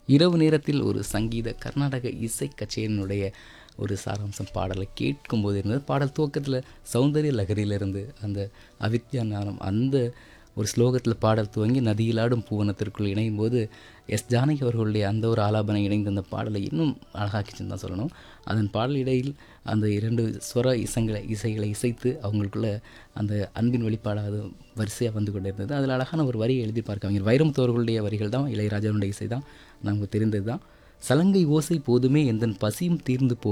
இரவு நேரத்தில் ஒரு சங்கீத கர்நாடக இசை கச்சேரியினுடைய ஒரு சாராம்சம் பாடலை கேட்கும்போது இருந்தது பாடல் துவக்கத்தில் சௌந்தரிய லகரியிலிருந்து அந்த அவித்யா ஞானம் அந்த ஒரு ஸ்லோகத்தில் பாடல் துவங்கி நதியிலாடும் பூவனத்திற்குள் இணையும் போது எஸ் ஜானகி அவர்களுடைய அந்த ஒரு ஆலாபனை இணைந்த அந்த பாடலை இன்னும் அழகாக்கிச்சுன்னு தான் சொல்லணும் அதன் பாடல் இடையில் அந்த இரண்டு ஸ்வர இசங்களை இசைகளை இசைத்து அவங்களுக்குள்ள அந்த அன்பின் வெளிப்பாடாக வரிசையாக வந்து கொண்டே இருந்தது அதில் அழகான ஒரு வரியை எழுதி பார்க்க அவங்க வைரமுத்து அவர்களுடைய வரிகள் தான் இளையராஜாவுடைய இசை தான் நமக்கு தெரிந்தது தான் சலங்கை ஓசை போதுமே எந்தன் பசியும் தீர்ந்து போ